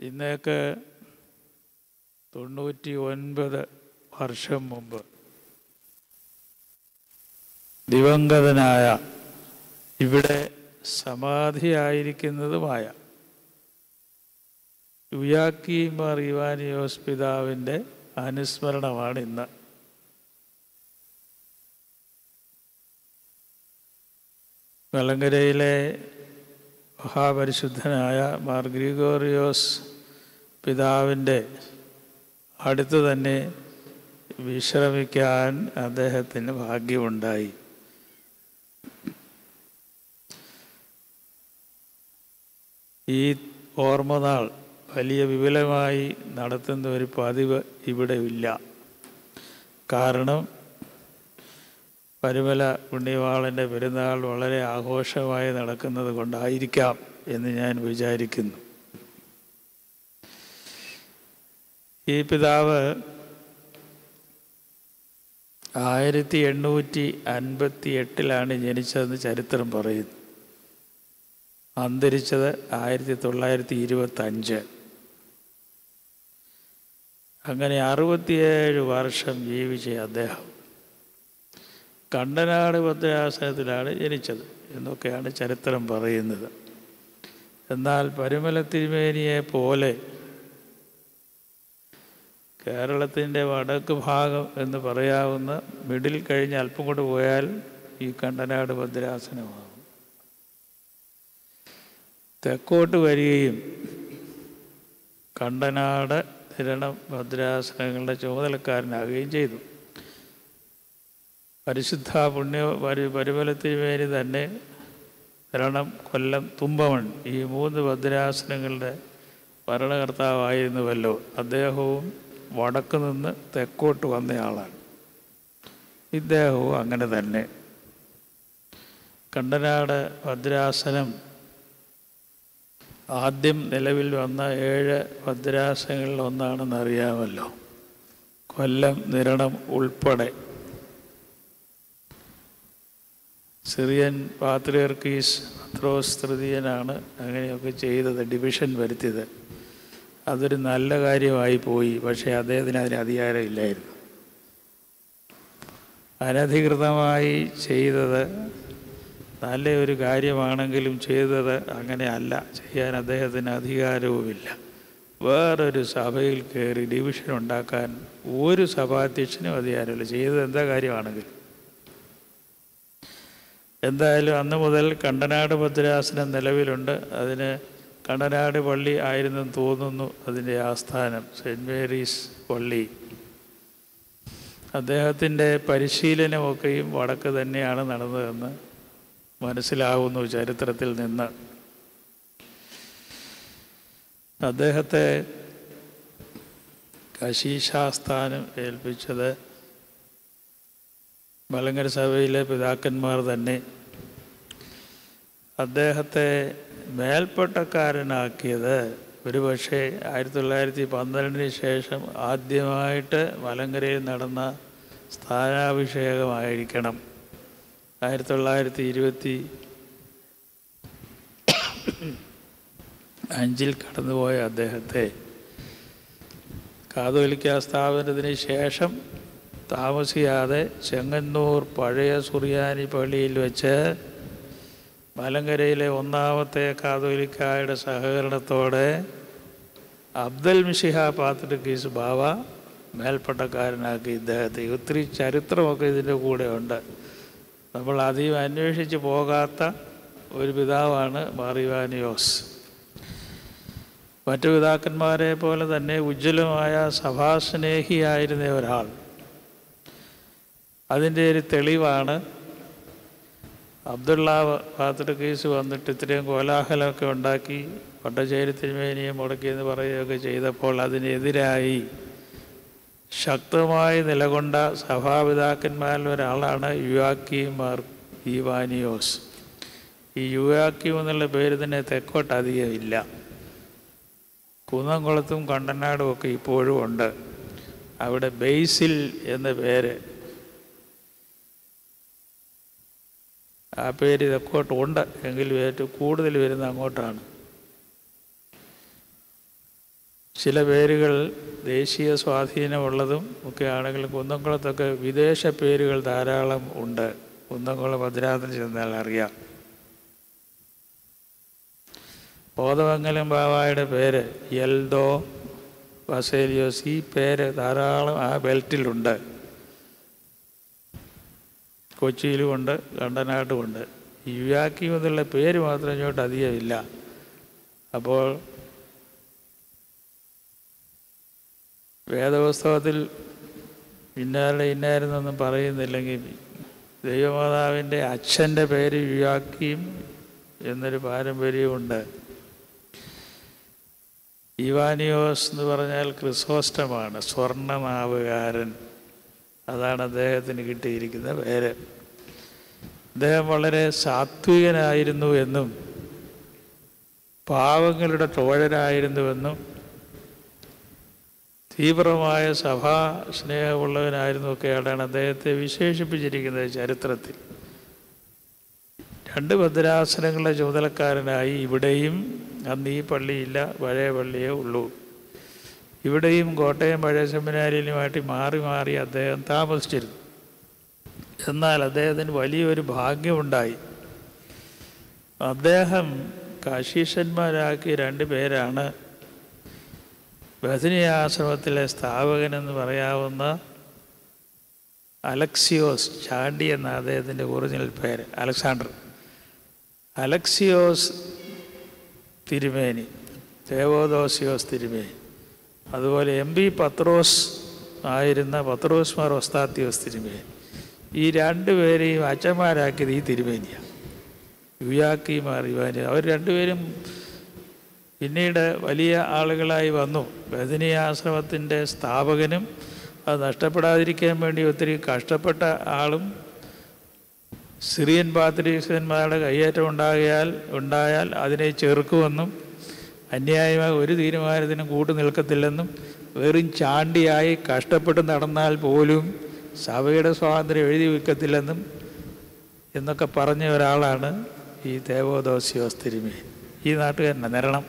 ഇന്നേക്ക് തൊണ്ണൂറ്റി ഒൻപത് വർഷം മുമ്പ് ദിവംഗതനായ ഇവിടെ സമാധിയായിരിക്കുന്നതുമായ യുയാക്കിമാർ ഇവാനിയോസ് പിതാവിൻ്റെ അനുസ്മരണമാണ് ഇന്ന് മലങ്കരയിലെ മഹാപരിശുദ്ധനായ മാർ ഗ്രിഗോറിയോസ് പിതാവിൻ്റെ അടുത്ത് തന്നെ വിശ്രമിക്കാൻ അദ്ദേഹത്തിന് ഭാഗ്യമുണ്ടായി ഈ ഓർമ്മനാൾ വലിയ വിപുലമായി നടത്തുന്ന ഒരു പതിവ് ഇവിടെ ഇല്ല കാരണം പരുമല പുണ്യവാളൻ്റെ പെരുന്നാൾ വളരെ ആഘോഷമായി നടക്കുന്നത് കൊണ്ടായിരിക്കാം എന്ന് ഞാൻ വിചാരിക്കുന്നു ഈ പിതാവ് ആയിരത്തി എണ്ണൂറ്റി അൻപത്തി എട്ടിലാണ് ജനിച്ചതെന്ന് ചരിത്രം പറയുന്നു അന്തരിച്ചത് ആയിരത്തി തൊള്ളായിരത്തി ഇരുപത്തഞ്ച് അങ്ങനെ അറുപത്തിയേഴ് വർഷം ജീവിച്ച അദ്ദേഹം കണ്ടനാട് ഭദ്രാസനത്തിലാണ് ജനിച്ചത് എന്നൊക്കെയാണ് ചരിത്രം പറയുന്നത് എന്നാൽ പരുമല തിരുമേനിയെ പോലെ കേരളത്തിൻ്റെ വടക്ക് ഭാഗം എന്ന് പറയാവുന്ന മിഡിൽ കഴിഞ്ഞ് അല്പം കൊണ്ട് പോയാൽ ഈ കണ്ടനാട് ഭദ്രാസനമാകും തെക്കോട്ട് വരികയും കണ്ടനാട് തിരണം ഭദ്രാസനങ്ങളുടെ ചുമതലക്കാരനാകുകയും ചെയ്തു പരിശുദ്ധ പുണ്യ പരി പരിമലത്തിനുവേണ്ടി തന്നെ തിരണം കൊല്ലം തുമ്പമൺ ഈ മൂന്ന് ഭദ്രാസനങ്ങളുടെ ഭരണകർത്താവായിരുന്നുവല്ലോ അദ്ദേഹവും വടക്ക് നിന്ന് തെക്കോട്ട് വന്നയാളാണ് ഇദ്ദേഹവും അങ്ങനെ തന്നെ കണ്ടനാട് ഭദ്രാസനം ആദ്യം നിലവിൽ വന്ന ഏഴ് ഭദ്രാസനങ്ങളിൽ ഒന്നാണെന്ന് അറിയാമല്ലോ കൊല്ലം നിരണം ഉൾപ്പെടെ സിറിയൻ പാത്രിയർക്കീസ് പത്രോസ് തൃതീയനാണ് അങ്ങനെയൊക്കെ ചെയ്തത് ഡിവിഷൻ വരുത്തിയത് അതൊരു നല്ല കാര്യമായി പോയി പക്ഷേ അദ്ദേഹത്തിന് അതിന് അധികാരമില്ലായിരുന്നു അനധികൃതമായി ചെയ്തത് നല്ല ഒരു കാര്യമാണെങ്കിലും ചെയ്തത് അങ്ങനെ അല്ല ചെയ്യാൻ അദ്ദേഹത്തിന് അധികാരവുമില്ല വേറൊരു സഭയിൽ കയറി ഡിവിഷൻ ഉണ്ടാക്കാൻ ഒരു സഭാധ്യക്ഷനും അധികാരമില്ല ചെയ്തത് എന്താ കാര്യമാണെങ്കിലും എന്തായാലും അന്ന് മുതൽ കണ്ടനാട് ഭദ്രാസനം നിലവിലുണ്ട് അതിന് കണ്ടനാട് പള്ളി ആയിരുന്നെന്ന് തോന്നുന്നു അതിൻ്റെ ആസ്ഥാനം സെൻറ്റ് മേരീസ് പള്ളി അദ്ദേഹത്തിൻ്റെ പരിശീലനമൊക്കെയും വടക്ക് തന്നെയാണ് നടന്നതെന്ന് മനസ്സിലാവുന്നു ചരിത്രത്തിൽ നിന്ന് അദ്ദേഹത്തെ കശീശാസ്ഥാനം ഏൽപ്പിച്ചത് മലങ്കര സഭയിലെ പിതാക്കന്മാർ തന്നെ അദ്ദേഹത്തെ മേൽപ്പട്ടക്കാരനാക്കിയത് ഒരുപക്ഷെ ആയിരത്തി തൊള്ളായിരത്തി പന്ത്രണ്ടിന് ശേഷം ആദ്യമായിട്ട് മലങ്കരയിൽ നടന്ന സ്ഥാനാഭിഷേകമായിരിക്കണം ആയിരത്തി തൊള്ളായിരത്തി ഇരുപത്തി അഞ്ചിൽ കടന്നുപോയ അദ്ദേഹത്തെ കാതോലിക്ക സ്ഥാപനത്തിന് ശേഷം താമസിയാതെ ചെങ്ങന്നൂർ പഴയ സുറിയാനി പള്ളിയിൽ വെച്ച് മലങ്കരയിലെ ഒന്നാമത്തെ കാതോലിക്കായുടെ സഹകരണത്തോടെ അബ്ദൽ മിഷിഹ പാത്രിക്കീസ് ബാവ മേൽപ്പട്ടക്കാരനാക്കി ഇദ്ദേഹത്തെ ഒത്തിരി ചരിത്രമൊക്കെ ഇതിൻ്റെ കൂടെ ഉണ്ട് നമ്മൾ അധികം അന്വേഷിച്ച് പോകാത്ത ഒരു പിതാവാണ് മാറിവാനിയോസ് മറ്റു പിതാക്കന്മാരെ പോലെ തന്നെ ഉജ്ജ്വലമായ സഭാസ്നേഹിയായിരുന്ന ഒരാൾ അതിൻ്റെ ഒരു തെളിവാണ് അബ്ദുള്ള പാത്ര കേസ് വന്നിട്ട് ഇത്രയും കോലാഹലമൊക്കെ ഉണ്ടാക്കി പട്ടശ്ശേരി തിരുമേനിയെ മുടക്കിയെന്ന് പറയുകയൊക്കെ ചെയ്തപ്പോൾ അതിനെതിരായി ശക്തമായി നിലകൊണ്ട സഭാപിതാക്കന്മാരിൽ ഒരാളാണ് യുവാക്കിയും മാർ ഈവാനിയോസ് ഈ യുവാക്കിയും എന്നുള്ള പേര് തന്നെ തെക്കോട്ട് അധികമില്ല കുന്നംകുളത്തും കണ്ടനാടും ഒക്കെ ഇപ്പോഴും ഉണ്ട് അവിടെ ബേസിൽ എന്ന പേര് ആ പേര് തെക്കോട്ട് ഉണ്ട് എങ്കിലും ഏറ്റവും കൂടുതൽ വരുന്ന അങ്ങോട്ടാണ് ചില പേരുകൾ ദേശീയ സ്വാധീനമുള്ളതും ഒക്കെ ആണെങ്കിൽ കുന്നംകുളത്തൊക്കെ വിദേശ പേരുകൾ ധാരാളം ഉണ്ട് കുന്നംകുളം ഭദ്രാസനം ചെന്നാൽ അറിയാം ബോധമംഗലം ബാവായുടെ പേര് എൽദോ വസേലിയോസ് ഈ പേര് ധാരാളം ആ ബെൽറ്റിലുണ്ട് കൊച്ചിയിലുമുണ്ട് കണ്ടനാട്ടുമുണ്ട് യുവാക്കി എന്നുള്ള പേര് മാത്രം ഇങ്ങോട്ട് അധികമില്ല അപ്പോൾ വേദപുസ്തകത്തിൽ ഇന്നാരുടെ ഇന്നായിരുന്നൊന്നും പറയുന്നില്ലെങ്കിൽ ദൈവമാതാവിൻ്റെ അച്ഛൻ്റെ പേര് യുവാക്കിയും എന്നൊരു പാരമ്പര്യമുണ്ട് ഇവാനിയോസ് എന്ന് പറഞ്ഞാൽ ക്രിസോസ്റ്റമാണ് സ്വർണ്ണനാവുകാരൻ അതാണ് അദ്ദേഹത്തിന് കിട്ടിയിരിക്കുന്ന പേര് അദ്ദേഹം വളരെ സാത്വികനായിരുന്നു എന്നും പാവങ്ങളുടെ തോഴനായിരുന്നുവെന്നും തീവ്രമായ സഭാ സ്നേഹമുള്ളവനായിരുന്നു ഒക്കെയാണ് അദ്ദേഹത്തെ വിശേഷിപ്പിച്ചിരിക്കുന്നത് ചരിത്രത്തിൽ രണ്ട് ഭദ്രാസനങ്ങളുടെ ചുമതലക്കാരനായി ഇവിടെയും അന്ന് ഈ പള്ളിയില്ല പഴയ പള്ളിയേ ഉള്ളൂ ഇവിടെയും കോട്ടയം പഴയ സെമിനാരിയിലുമായിട്ട് മാറി മാറി അദ്ദേഹം താമസിച്ചിരുന്നു എന്നാൽ അദ്ദേഹത്തിന് വലിയൊരു ഭാഗ്യമുണ്ടായി അദ്ദേഹം കാശീഷന്മാരാക്കിയ രണ്ട് പേരാണ് ബഥനി ആശ്രമത്തിലെ സ്ഥാപകനെന്ന് പറയാവുന്ന അലക്സിയോസ് ചാണ്ടി എന്ന അദ്ദേഹത്തിൻ്റെ ഒറിജിനൽ പേര് അലക്സാണ്ടർ അലക്സിയോസ് തിരുമേനി തേവോദോസിയോസ് തിരുമേനി അതുപോലെ എം ബി പത്രോസ് ആയിരുന്ന പത്രോസ് മാർ ഒസ്താത്തിയോസ് തിരുമേനി ഈ രണ്ടുപേരെയും അച്ഛന്മാരാക്കിയത് ഈ തിരുമേനിയാണ് യുയാക്കിമാർ ഇവാനി അവർ രണ്ടുപേരും പിന്നീട് വലിയ ആളുകളായി വന്നു ബദനി ആശ്രമത്തിൻ്റെ സ്ഥാപകനും അത് നഷ്ടപ്പെടാതിരിക്കാൻ വേണ്ടി ഒത്തിരി കഷ്ടപ്പെട്ട ആളും സിറിയൻ പാത്രീസന്മാരുടെ കയ്യേറ്റം ഉണ്ടായാൽ ഉണ്ടായാൽ അതിനെ ചെറുക്കുമെന്നും അന്യായമായ ഒരു തീരുമാനത്തിനും കൂട്ടു നിൽക്കത്തില്ലെന്നും വെറും ചാണ്ടിയായി കഷ്ടപ്പെട്ട് നടന്നാൽ പോലും സഭയുടെ സ്വാതന്ത്ര്യം എഴുതി വെക്കത്തില്ലെന്നും എന്നൊക്കെ പറഞ്ഞ ഒരാളാണ് ഈ ദേവോദോസിയോസ് തിരുമേ ഈ നാട്ടുകാരനെ നിരണം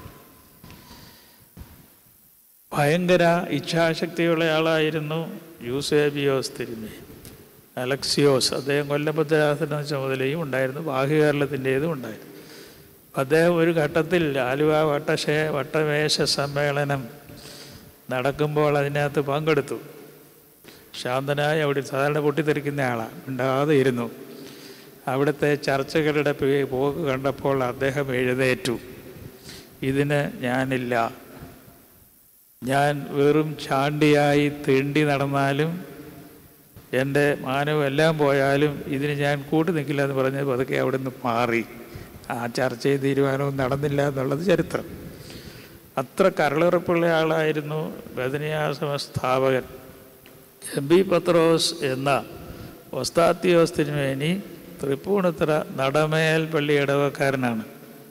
ഭയങ്കര ഇച്ഛാശക്തിയുള്ള ആളായിരുന്നു യൂസേബിയോസ് തിരുമേ അലക്സിയോസ് അദ്ദേഹം കൊല്ലഭദ്രാസന ചുമതലയും ഉണ്ടായിരുന്നു ബാഹ്യകേരളത്തിൻ്റേതും ഉണ്ടായിരുന്നു അദ്ദേഹം ഒരു ഘട്ടത്തിൽ ആലുവ വട്ടശേ വട്ടമേശ സമ്മേളനം നടക്കുമ്പോൾ അതിനകത്ത് പങ്കെടുത്തു ശാന്തനായി അവിടെ സാധാരണ പൊട്ടിത്തെറിക്കുന്ന ആളാണ് ഉണ്ടാതെ ഇരുന്നു അവിടുത്തെ ചർച്ചകളുടെ പേ- പോക്ക് കണ്ടപ്പോൾ അദ്ദേഹം എഴുന്നേറ്റു ഇതിന് ഞാനില്ല ഞാൻ വെറും ചാണ്ടിയായി തെണ്ടി നടന്നാലും എൻ്റെ മാനവും എല്ലാം പോയാലും ഇതിന് ഞാൻ കൂട്ടു നിൽക്കില്ല എന്ന് പറഞ്ഞ് പതുക്കെ അവിടെ നിന്ന് മാറി ആ ചർച്ചയും തീരുമാനവും നടന്നില്ല എന്നുള്ളത് ചരിത്രം അത്ര കരളുറപ്പുള്ള ആളായിരുന്നു ബദനിയാശ്രമ സ്ഥാപകൻ എം ബി പത്രോസ് എന്ന ഒസ്താത്തിയോസ് തിരുമേനി തൃപ്പൂണിത്തറ നടമേൽ പള്ളി ഇടവക്കാരനാണ്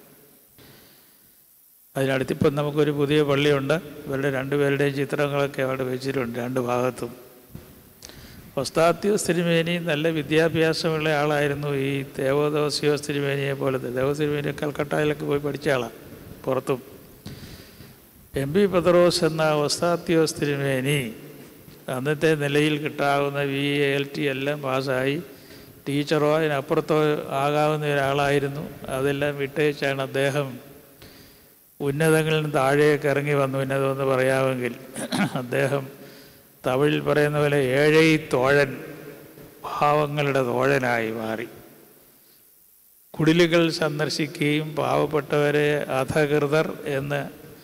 അതിനടുത്തിപ്പം നമുക്കൊരു പുതിയ പള്ളിയുണ്ട് ഇവരുടെ രണ്ടുപേരുടെയും ചിത്രങ്ങളൊക്കെ അവിടെ വെച്ചിട്ടുണ്ട് രണ്ട് ഭാഗത്തും ഒസ്താത്യോസ് തിരുമേനി നല്ല വിദ്യാഭ്യാസമുള്ള ആളായിരുന്നു ഈ ദേവോദോസിയോസ് തിരുമേനിയെ പോലത്തെ ദേവ തിരുമേനി കൽക്കട്ടയിലൊക്കെ പോയി പഠിച്ച ആളാണ് പുറത്തും എം പി പത്രോസ് എന്ന ഒസ്താത്യോസ് തിരുമേനി അന്നത്തെ നിലയിൽ കിട്ടാവുന്ന വി എൽ ടി എല്ലാം പാസ്സായി ടീച്ചറോ അതിനപ്പുറത്തോ ആകാവുന്ന ഒരാളായിരുന്നു അതെല്ലാം വിട്ടേച്ചാണ് അദ്ദേഹം ഉന്നതങ്ങളിൽ നിന്ന് താഴേക്ക് ഇറങ്ങി വന്നു ഉന്നതമെന്ന് പറയാമെങ്കിൽ അദ്ദേഹം തമിഴിൽ പറയുന്ന പോലെ ഏഴൈ തോഴൻ പാവങ്ങളുടെ തോഴനായി മാറി കുടിലുകൾ സന്ദർശിക്കുകയും പാവപ്പെട്ടവരെ അധകൃതർ എന്ന്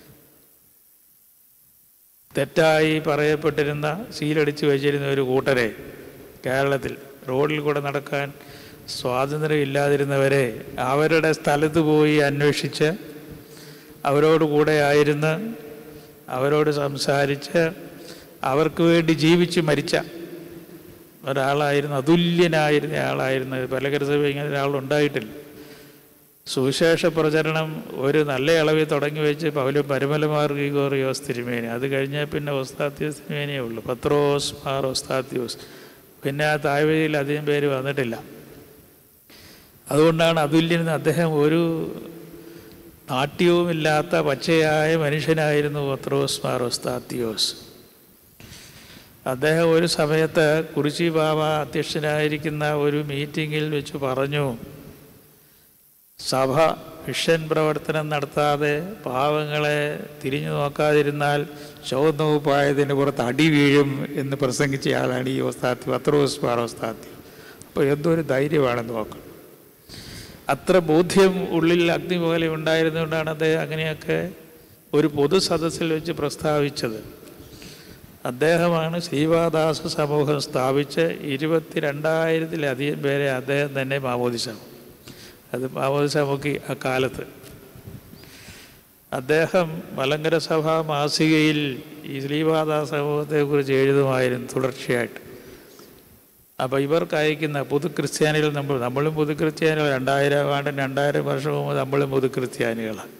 തെറ്റായി പറയപ്പെട്ടിരുന്ന സീലടിച്ച് വെച്ചിരുന്ന ഒരു കൂട്ടരെ കേരളത്തിൽ റോഡിൽ കൂടെ നടക്കാൻ സ്വാതന്ത്ര്യമില്ലാതിരുന്നവരെ അവരുടെ സ്ഥലത്ത് പോയി അന്വേഷിച്ച് അവരോട് കൂടെ ആയിരുന്ന് അവരോട് സംസാരിച്ച് അവർക്ക് വേണ്ടി ജീവിച്ച് മരിച്ച ഒരാളായിരുന്നു അതുല്യനായിരുന്ന ആളായിരുന്നു പലകരസഭ ഇങ്ങനെ ഒരാളുണ്ടായിട്ടില്ല സുവിശേഷ പ്രചരണം ഒരു നല്ല അളവിൽ തുടങ്ങി വെച്ച് പൗലും പരമലമാർ ഗീഗോറിയോസ് തിരുമേനി അത് കഴിഞ്ഞാൽ പിന്നെ ഒസ്താത്യോസ് തിരുമേനിയേ ഉള്ളൂ പത്രോസ് മാർ ഒസ്താത്യോസ് പിന്നെ ആ താഴ്വഴിയിൽ അധികം പേര് വന്നിട്ടില്ല അതുകൊണ്ടാണ് അതുല്യൻ അദ്ദേഹം ഒരു നാട്യവുമില്ലാത്ത പച്ചയായ മനുഷ്യനായിരുന്നു പത്രോസ് മാറോസ്താത്തിയോസ് അദ്ദേഹം ഒരു സമയത്ത് കുറിച്ചി ബാബ അധ്യക്ഷനായിരിക്കുന്ന ഒരു മീറ്റിങ്ങിൽ വെച്ച് പറഞ്ഞു സഭ മിഷൻ പ്രവർത്തനം നടത്താതെ പാവങ്ങളെ തിരിഞ്ഞു നോക്കാതിരുന്നാൽ ചുവന്ന ഉപ്പായതിന് പുറത്ത് അടി വീഴും എന്ന് പ്രസംഗിച്ചയാളാണ് ഈ ഒസ്താത്തി പത്രോസ് പാറോസ്താത്തി അപ്പോൾ എന്തൊരു ധൈര്യമാണെന്ന് നോക്കണം അത്ര ബോധ്യം ഉള്ളിൽ അഗ്നി പോലെ ഉണ്ടായിരുന്നുകൊണ്ടാണ് അദ്ദേഹം അങ്ങനെയൊക്കെ ഒരു പൊതു സദസ്സിൽ വെച്ച് പ്രസ്താവിച്ചത് അദ്ദേഹമാണ് ശ്രീവാദാസ സമൂഹം സ്ഥാപിച്ച് ഇരുപത്തി രണ്ടായിരത്തിലധികം പേരെ അദ്ദേഹം തന്നെ മാമോദിസാവും അത് മാമോദിസ മുക്കി അക്കാലത്ത് അദ്ദേഹം മലങ്കര സഭ മാസികയിൽ ഈ ശ്രീവാദ സമൂഹത്തെക്കുറിച്ച് എഴുതുമായിരുന്നു തുടർച്ചയായിട്ട് അപ്പോൾ ഇവർക്ക് അയക്കുന്ന പുതു ക്രിസ്ത്യാനികൾ നമ്മൾ നമ്മളും പുതു ക്രിസ്ത്യാനികൾ രണ്ടായിരം ആണ്ടും രണ്ടായിരം വർഷം മുമ്പ് നമ്മളും പുതു ക്രിസ്ത്യാനികളാണ്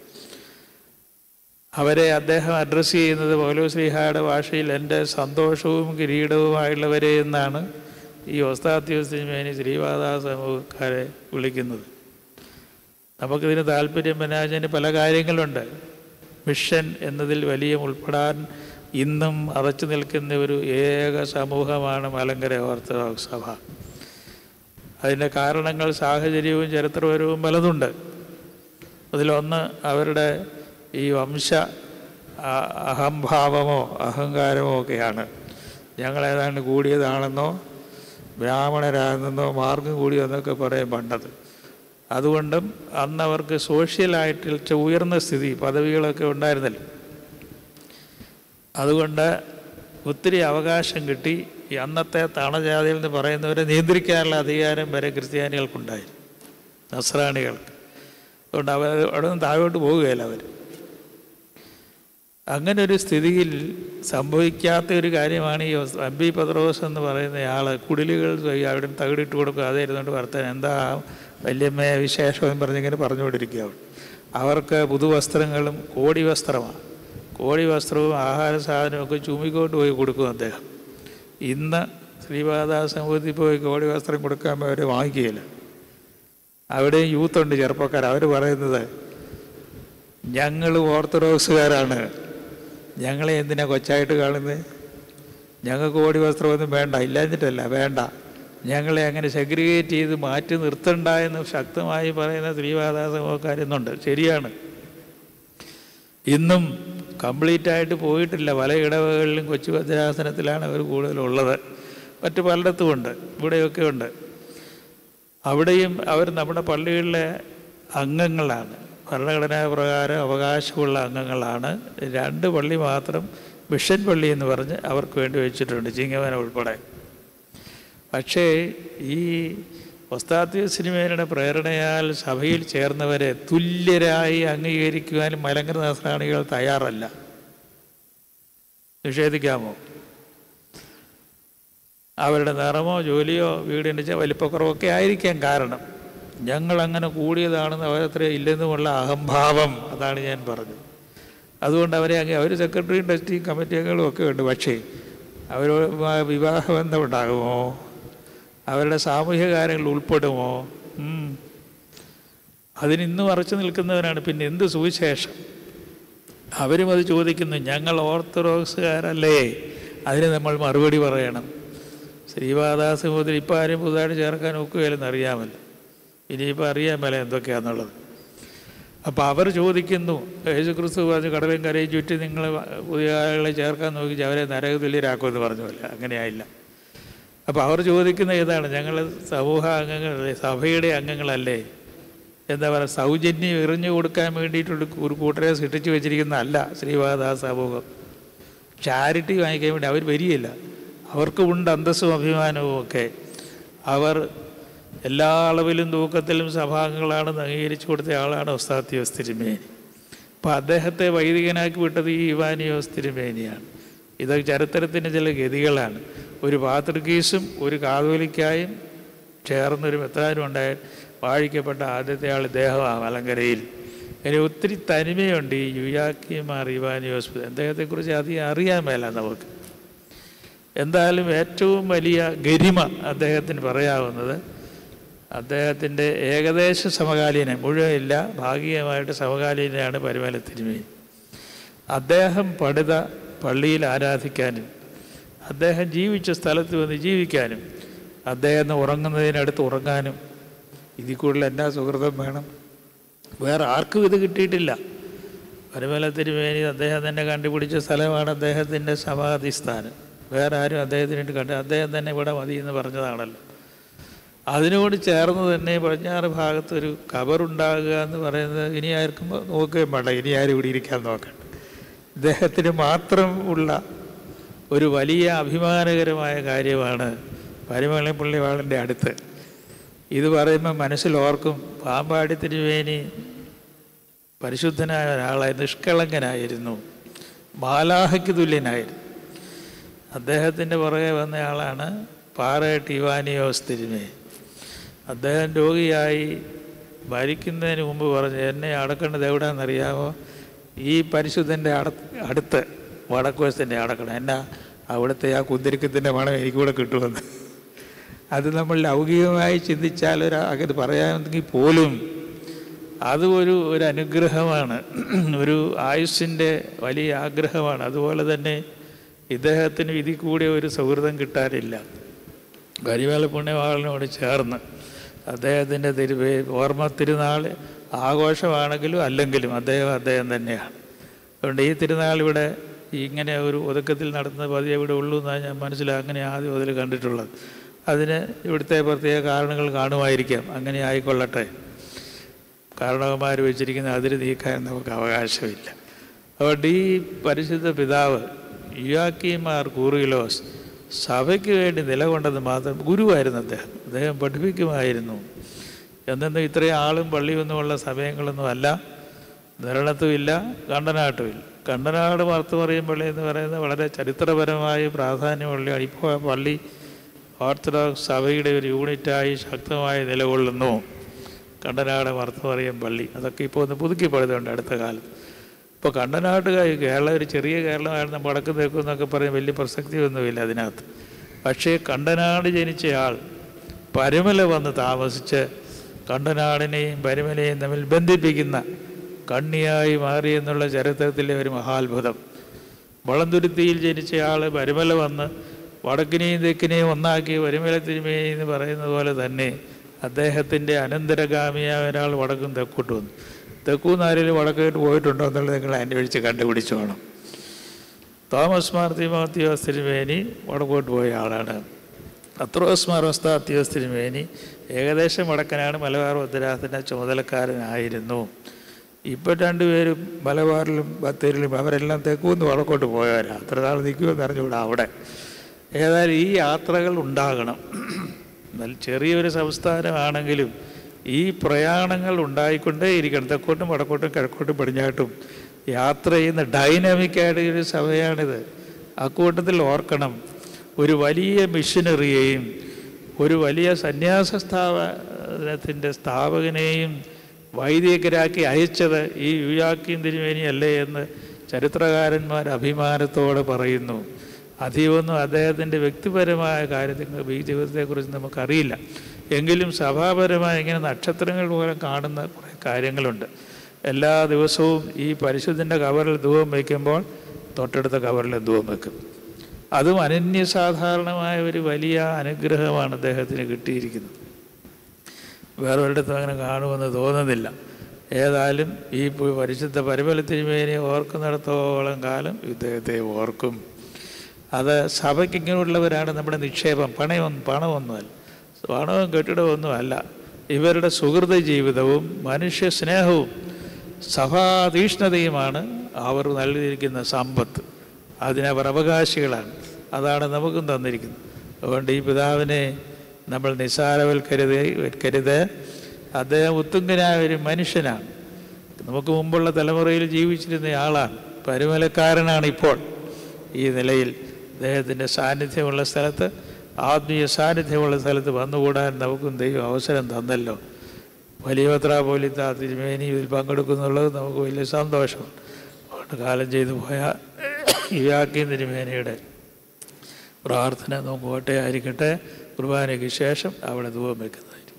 അവരെ അദ്ദേഹം അഡ്രസ്സ് ചെയ്യുന്നത് പൗലോ ശ്രീഹായുടെ ഭാഷയിൽ എൻ്റെ സന്തോഷവും കിരീടവുമായുള്ളവരെ എന്നാണ് ഈ ഒസ്താത്യോസ്തിമേനി ശ്രീവാദ സമൂഹക്കാരെ വിളിക്കുന്നത് നമുക്കിതിന് താല്പര്യം വനാജന് പല കാര്യങ്ങളുണ്ട് മിഷൻ എന്നതിൽ വലിയ ഉൾപ്പെടാൻ ഇന്നും അറച്ചു നിൽക്കുന്ന ഒരു ഏക സമൂഹമാണ് മലങ്കര ഓർത്തഡോക്സ് സഭ അതിൻ്റെ കാരണങ്ങൾ സാഹചര്യവും ചരിത്രപരവും പലതുണ്ട് അതിലൊന്ന് അവരുടെ ഈ വംശ ആ- അഹംഭാവമോ അഹങ്കാരമോ ഒക്കെയാണ് ഞങ്ങളേതാണ്ട് കൂടിയതാണെന്നോ ബ്രാഹ്മണരാണെന്നോ മാർഗം കൂടിയെന്നൊക്കെ പറയും പണ്ടത് അതുകൊണ്ടും അന്ന് അവർക്ക് സോഷ്യലായിട്ട് ഉയർന്ന സ്ഥിതി പദവികളൊക്കെ ഉണ്ടായിരുന്നല്ലോ അതുകൊണ്ട് ഒത്തിരി അവകാശം കിട്ടി ഈ അന്നത്തെ താണജാതിയിൽ എന്ന് പറയുന്നവരെ നിയന്ത്രിക്കാനുള്ള അധികാരം വരെ ക്രിസ്ത്യാനികൾക്കുണ്ടായി നസ്രാണികൾക്ക് അതുകൊണ്ട് അവർ അവിടെ നിന്ന് താഴോട്ട് പോവുകയില്ല അവർ അങ്ങനെ ഒരു സ്ഥിതിയിൽ സംഭവിക്കാത്ത ഒരു കാര്യമാണ് ഈ എം പി പത്രോസ് എന്ന് പറയുന്ന ആൾ കുടിലുകൾ അവിടെ തകിടിട്ട് കൊടുക്കുക അതേ ഇരുന്നുകൊണ്ട് വർത്താൻ എന്താ വല്യമ്മ വിശേഷം പറഞ്ഞിങ്ങനെ പറഞ്ഞുകൊണ്ടിരിക്കുക അവൾ അവർക്ക് പുതുവസ്ത്രങ്ങളും കോടി വസ്ത്രമാണ് കോടി വസ്ത്രവും ആഹാര സാധനവും ഒക്കെ ചുമിക്കൊണ്ട് പോയി കൊടുക്കും അദ്ദേഹം ഇന്ന് ശ്രീപാദ സമൂഹത്തിൽ പോയി കോടി വസ്ത്രം കൊടുക്കാൻ അവർ വാങ്ങിക്കുകയില്ല അവിടെയും യൂത്തുണ്ട് ചെറുപ്പക്കാർ അവർ പറയുന്നത് ഞങ്ങൾ ഓർത്തഡോക്സുകാരാണ് ഞങ്ങളെ എന്തിനാ കൊച്ചായിട്ട് കാണുന്നത് ഞങ്ങൾക്ക് ഓടി വസ്ത്രമൊന്നും വേണ്ട ഇല്ലാഞ്ഞിട്ടല്ല വേണ്ട ഞങ്ങളെ അങ്ങനെ സെഗ്രിഗേറ്റ് ചെയ്ത് മാറ്റി നിർത്തണ്ട എന്ന് ശക്തമായി പറയുന്ന സ്ത്രീവാദ സമൂഹക്കാരെന്നുണ്ട് ശരിയാണ് ഇന്നും കംപ്ലീറ്റ് ആയിട്ട് പോയിട്ടില്ല പല ഇടവകളിലും കൊച്ചു ഭദ്രാസനത്തിലാണ് അവർ കൂടുതലുള്ളത് മറ്റു പലയിടത്തും ഉണ്ട് ഇവിടെയൊക്കെ ഉണ്ട് അവിടെയും അവർ നമ്മുടെ പള്ളികളിലെ അംഗങ്ങളാണ് ഭരണഘടനാ പ്രകാരം അവകാശമുള്ള അംഗങ്ങളാണ് രണ്ട് പള്ളി മാത്രം മിഷൻ പള്ളി എന്ന് പറഞ്ഞ് അവർക്ക് വേണ്ടി വെച്ചിട്ടുണ്ട് ചിങ്ങവന ഉൾപ്പെടെ പക്ഷേ ഈ ഒസ്താത്യ സിനിമയുടെ പ്രേരണയാൽ സഭയിൽ ചേർന്നവരെ തുല്യരായി അംഗീകരിക്കുവാനും മലങ്കര നസ്രാണികൾ തയ്യാറല്ല നിഷേധിക്കാമോ അവരുടെ നിറമോ ജോലിയോ വീടിൻ്റെ വലിപ്പക്കുറവൊക്കെ ആയിരിക്കാം കാരണം ഞങ്ങൾ അങ്ങനെ കൂടിയതാണെന്ന് അവരത്ര ഇല്ലെന്നുമുള്ള അഹംഭാവം അതാണ് ഞാൻ പറഞ്ഞത് അതുകൊണ്ട് അവരെ അങ്ങ് അവർ സെക്രട്ടറിയും ടെസ്റ്റിംഗ് കമ്മിറ്റികളും ഒക്കെ ഉണ്ട് പക്ഷേ അവരോട് വിവാഹബന്ധം ഉണ്ടാകുമോ അവരുടെ സാമൂഹിക കാര്യങ്ങളിൽ ഉൾപ്പെടുമോ ഉം. അതിനിന്നും അറച്ചു നിൽക്കുന്നവരാണ് പിന്നെ എന്ത് സുവിശേഷം അവരും അത് ചോദിക്കുന്നു ഞങ്ങൾ ഓർത്തഡോക്സുകാരല്ലേ അതിന് നമ്മൾ മറുപടി പറയണം ശ്രീപാദാസ് മുതൽ ഇപ്പം ആരും പുതുതായിട്ട് ചേർക്കാൻ ഒക്കുകയില്ലെന്ന് അറിയാമല്ലോ ഇനിയിപ്പോൾ അറിയാൻ മേലെ എന്തൊക്കെയാണെന്നുള്ളത് അപ്പോൾ അവർ ചോദിക്കുന്നു യേശുക്രിസ്തു പറഞ്ഞു കടലും കരയും ചുറ്റി നിങ്ങൾ പുതിയ ആളുകളെ ചേർക്കാൻ നോക്കി അവരെ നരകതുല്യരാക്കുമെന്ന് പറഞ്ഞല്ല അങ്ങനെയായില്ല അപ്പോൾ അവർ ചോദിക്കുന്ന ഏതാണ് ഞങ്ങൾ സമൂഹ അംഗങ്ങളല്ലേ സഭയുടെ അംഗങ്ങളല്ലേ എന്താ പറയുക സൗജന്യം എറിഞ്ഞു കൊടുക്കാൻ വേണ്ടിയിട്ടുള്ള ഒരു കൂട്ടരെ സൃഷ്ടിച്ചു വെച്ചിരിക്കുന്ന അല്ല ശ്രീവാദ സമൂഹം ചാരിറ്റി വാങ്ങിക്കാൻ വേണ്ടി അവർ വരികയില്ല അവർക്കും ഉണ്ട് അന്തസ്സും അഭിമാനവും ഒക്കെ അവർ എല്ലാ അളവിലും തൂക്കത്തിലും സഭാംഗങ്ങളാണെന്ന് അംഗീകരിച്ചു കൊടുത്ത ആളാണ് ഒസ്താത്തിയോസ് തിരുമേനി അപ്പോൾ അദ്ദേഹത്തെ വൈദികനാക്കി വിട്ടത് ഈ ഇവാനിയോസ് തിരുമേനിയാണ് ഇത് ചരിത്രത്തിൻ്റെ ചില ഗതികളാണ് ഒരു പാത്രികീസും ഒരു കാതോലിക്കായും ചേർന്നൊരു മെത്രാനും ഉണ്ടായ വാഴിക്കപ്പെട്ട ആദ്യത്തെ ആൾ ഇദ്ദേഹമാണ് മലങ്കരയിൽ ഇനി ഒത്തിരി തനിമയുണ്ട് ഈ യുയാക്കിമാർ ഇവാനിയോസ് അദ്ദേഹത്തെക്കുറിച്ച് അധികം അറിയാൻ മേല നമുക്ക് എന്തായാലും ഏറ്റവും വലിയ ഗരിമ അദ്ദേഹത്തിന് പറയാവുന്നത് അദ്ദേഹത്തിൻ്റെ ഏകദേശ സമകാലീനം മുഴുവനില്ല ഭാഗികമായിട്ട് സമകാലീനയാണ് പരിമല തിരുമേനി അദ്ദേഹം പണിത പള്ളിയിൽ ആരാധിക്കാനും അദ്ദേഹം ജീവിച്ച സ്ഥലത്ത് വന്ന് ജീവിക്കാനും അദ്ദേഹം ഉറങ്ങുന്നതിനടുത്ത് ഉറങ്ങാനും ഇതിൽ കൂടുതൽ എന്നാ സുഹൃതം വേണം വേറെ ആർക്കും ഇത് കിട്ടിയിട്ടില്ല പരിമല തിരുമേനി അദ്ദേഹം തന്നെ കണ്ടുപിടിച്ച സ്ഥലമാണ് അദ്ദേഹത്തിൻ്റെ സമാധി സ്ഥാനം വേറെ ആരും അദ്ദേഹത്തിന് കണ്ട് അദ്ദേഹം തന്നെ ഇവിടെ മതി എന്ന് പറഞ്ഞതാണല്ലോ അതിനോട് ചേർന്ന് തന്നെ പടിഞ്ഞാറ് ഭാഗത്തൊരു കബറുണ്ടാകുക എന്ന് പറയുന്നത് ഇനി ആർക്കും നോക്കുകയും വേണ്ട ഇനി ആരും ഇവിടെ ഇരിക്കാൻ നോക്കണ്ട ഇദ്ദേഹത്തിന് മാത്രം ഉള്ള ഒരു വലിയ അഭിമാനകരമായ കാര്യമാണ് പരിമളപ്പള്ളി വാളിൻ്റെ അടുത്ത് ഇത് പറയുമ്പോൾ മനസ്സിൽ ഓർക്കും പാമ്പാടി തിരുവേനി പരിശുദ്ധനായ ഒരാളായി നിഷ്കളങ്കനായിരുന്നു മാലാഹയ്ക്ക് തുല്യനായിരുന്നു അദ്ദേഹത്തിൻ്റെ പുറകെ വന്നയാളാണ് പാറേട്ട് ഇവാനിയോസ് തിരുമേ അദ്ദേഹം രോഗിയായി മരിക്കുന്നതിന് മുമ്പ് പറഞ്ഞു എന്നെ അടക്കേണ്ടത് എവിടെയാണെന്നറിയാമോ ഈ പരിശുദ്ധൻ്റെ അട അടുത്ത് വടക്കുവശത്തിൻ്റെ അടക്കണം എന്നാ അവിടുത്തെ ആ കുന്തിരിക്കത്തിൻ്റെ മണം എനിക്കൂടെ കിട്ടുമെന്ന് അത് നമ്മൾ ലൗകികമായി ചിന്തിച്ചാൽ ഒരു അത് പറയാമെങ്കിൽ പോലും അത് ഒരു ഒരു അനുഗ്രഹമാണ് ഒരു ആയുസ്സിൻ്റെ വലിയ ആഗ്രഹമാണ് അതുപോലെ തന്നെ ഇദ്ദേഹത്തിന് ഇതിൽ കൂടി ഒരു സൗഹൃദം കിട്ടാനില്ല കരിവേല പുണ്യവാളിനോട് ചേർന്ന് അദ്ദേഹത്തിൻ്റെ തിരുവേ ഓർമ്മ തിരുനാൾ ആഘോഷമാണെങ്കിലും അല്ലെങ്കിലും അദ്ദേഹം അദ്ദേഹം തന്നെയാണ് അതുകൊണ്ട് ഈ തിരുനാൾ ഇവിടെ ഇങ്ങനെ ഒരു ഒതുക്കത്തിൽ നടത്തുന്ന പതിയെ ഇവിടെ ഉള്ളൂ എന്നാണ് ഞാൻ മനസ്സിലാക്കി അങ്ങനെ ആദ്യം അതിൽ കണ്ടിട്ടുള്ളത് അതിന് ഇവിടുത്തെ പ്രത്യേക കാരണങ്ങൾ കാണുമായിരിക്കാം അങ്ങനെ ആയിക്കൊള്ളട്ടെ കാരണവന്മാർ വെച്ചിരിക്കുന്ന അതിര് നീക്കാൻ നമുക്ക് അവകാശമില്ല അതുകൊണ്ട് ഈ പരിശുദ്ധ പിതാവ് യുയാക്കിമാർ കൂറിലോസ് സഭയ്ക്ക് വേണ്ടി നിലകൊണ്ടത് മാത്രം ഗുരുവായിരുന്നു അദ്ദേഹം അദ്ദേഹം പഠിപ്പിക്കുമായിരുന്നു എന്നെന്നും ഇത്രയും ആളും പള്ളിയൊന്നുമുള്ള സമയങ്ങളൊന്നും അല്ല നിരണത്തുമില്ല കണ്ടനാട്ടുമില്ല കണ്ടനാട് മറുത്തുമറിയും പള്ളി എന്ന് പറയുന്നത് വളരെ ചരിത്രപരമായി പ്രാധാന്യമുള്ള ഇപ്പോൾ ആ പള്ളി ഓർത്തഡോക്സ് സഭയുടെ ഒരു യൂണിറ്റായി ശക്തമായി നിലകൊള്ളുന്നു കണ്ടനാട് മറുത്തുമറിയം പള്ളി അതൊക്കെ ഇപ്പോൾ ഒന്ന് പുതുക്കി പണിതുണ്ട് അടുത്ത കാലത്ത് ഇപ്പോൾ കണ്ടനാട്ടുകാർ കേരളം ഒരു ചെറിയ കേരളമായിരുന്നു വടക്ക് തെക്കും എന്നൊക്കെ പറയും വലിയ പ്രസക്തിയൊന്നുമില്ല അതിനകത്ത് പക്ഷേ കണ്ടനാട് ജനിച്ചയാൾ പരുമല വന്ന് താമസിച്ച് കണ്ടനാടിനെയും പരുമലയെയും തമ്മിൽ ബന്ധിപ്പിക്കുന്ന കണ്ണിയായി മാറി എന്നുള്ള ചരിത്രത്തിലെ ഒരു മഹാത്ഭുതം വളന്തുരുത്തിയിൽ ജനിച്ചയാൾ പരുമല വന്ന് വടക്കിനെയും തെക്കിനെയും ഒന്നാക്കി വരുമല തിരുമേനി എന്ന് പറയുന്നത് പോലെ തന്നെ അദ്ദേഹത്തിൻ്റെ അനന്തരഗാമിയായ ഒരാൾ വടക്കും തെക്കോട്ട് വന്നു തെക്കൂന്നാരിൽ വടക്കോട്ട് പോയിട്ടുണ്ടോ എന്നുള്ളത് നിങ്ങൾ അന്വേഷിച്ച് കണ്ടുപിടിച്ചു വേണം തോമസ് മാർ തിമോത്തിയോസ് തിരുമേനി വടക്കോട്ട് പോയ ആളാണ് അത്രോസ് മാർ ഒസ്താത്തിയോസ് തിരുമേനി ഏകദേശം വടക്കനാണ് മലബാർ ഭദ്രാസന ചുമതലക്കാരനായിരുന്നു ഇപ്പം രണ്ടുപേരും മലബാറിലും ബത്തേരിലും അവരെല്ലാം തെക്കുന്ന് വടക്കോട്ട് പോയവരാ അത്ര നാൾ നിൽക്കുമെന്ന് അറിഞ്ഞുകൂടാ അവിടെ ഏതായാലും ഈ യാത്രകൾ ഉണ്ടാകണം നല്ല ചെറിയൊരു സംസ്ഥാനമാണെങ്കിലും ഈ പ്രയാണങ്ങൾ ഉണ്ടായിക്കൊണ്ടേയിരിക്കണം തെക്കോട്ടും വടക്കോട്ടും കിഴക്കോട്ടും പടിഞ്ഞാട്ടും യാത്ര ചെയ്യുന്ന ഡൈനാമിക്കായിട്ട് ഒരു സഭയാണിത് അക്കൂട്ടത്തിൽ ഓർക്കണം ഒരു വലിയ മിഷനറിയെയും ഒരു വലിയ സന്യാസ സ്ഥാപനത്തിൻ്റെ സ്ഥാപകനെയും വൈദികരാക്കി അയച്ചത് ഈ യുയാക്കിൻ തിരുമേനിയല്ലേ എന്ന് ചരിത്രകാരന്മാർ അഭിമാനത്തോടെ പറയുന്നു അധികമൊന്നും അദ്ദേഹത്തിൻ്റെ വ്യക്തിപരമായ കാര്യത്തെ ജീവിതത്തെക്കുറിച്ച് നമുക്കറിയില്ല എങ്കിലും സഭാപരമായ ഇങ്ങനെ നക്ഷത്രങ്ങൾ പോലെ കാണുന്ന കുറേ കാര്യങ്ങളുണ്ട് എല്ലാ ദിവസവും ഈ പരിശുദ്ധൻ്റെ കവറിൽ ധൂപം വയ്ക്കുമ്പോൾ തൊട്ടടുത്ത കവറിൽ ധൂപം വെക്കും അതും അനന്യസാധാരണമായ ഒരു വലിയ അനുഗ്രഹമാണ് അദ്ദേഹത്തിന് കിട്ടിയിരിക്കുന്നത് വേറൊരിടത്തും അങ്ങനെ കാണുമെന്ന് തോന്നുന്നില്ല ഏതായാലും ഈ പരിശുദ്ധ പരിമല തിരുമേനെ ഓർക്കുന്നിടത്തോളം കാലം ഇദ്ദേഹത്തെ ഓർക്കും അത് സഭയ്ക്ക് ഇങ്ങനെയുള്ളവരാണ് നമ്മുടെ നിക്ഷേപം പണയൊന്നും പണമൊന്നുമല്ല പണവും കെട്ടിടമൊന്നുമല്ല ഇവരുടെ സുഹൃത ജീവിതവും മനുഷ്യ സ്നേഹവും സഭാതീഷ്ണതയുമാണ് അവർ നൽകിയിരിക്കുന്ന സമ്പത്ത് അതിനവർ അവകാശികളാണ് അതാണ് നമുക്കും തന്നിരിക്കുന്നത് അതുകൊണ്ട് ഈ പിതാവിനെ നമ്മൾ നിസ്സാരവൽക്കരുത് വൽക്കരുത് അദ്ദേഹം ഉത്തുങ്കനായ ഒരു മനുഷ്യനാണ് നമുക്ക് മുമ്പുള്ള തലമുറയിൽ ജീവിച്ചിരുന്ന ആളാണ് പരുമലക്കാരനാണ് ഇപ്പോൾ ഈ നിലയിൽ അദ്ദേഹത്തിൻ്റെ സാന്നിധ്യമുള്ള സ്ഥലത്ത് ആത്മീയ സാന്നിധ്യമുള്ള സ്ഥലത്ത് വന്നുകൂടാൻ നമുക്കും ദൈവം അവസരം തന്നല്ലോ വലിയ പത്ര പോലത്തെ ആ തിരുമേനി ഇതിൽ പങ്കെടുക്കുന്നുള്ളത് നമുക്ക് വലിയ സന്തോഷമാണ് അതുകൊണ്ട് കാലം ചെയ്തു പോയ യുവാക്കിയും തിരുമേനിയുടെ പ്രാർത്ഥന നമുക്ക് കോട്ടയായിരിക്കട്ടെ കുർബാനയ്ക്ക് ശേഷം അവിടെ ധൂപം വെക്കുന്നതായിരിക്കും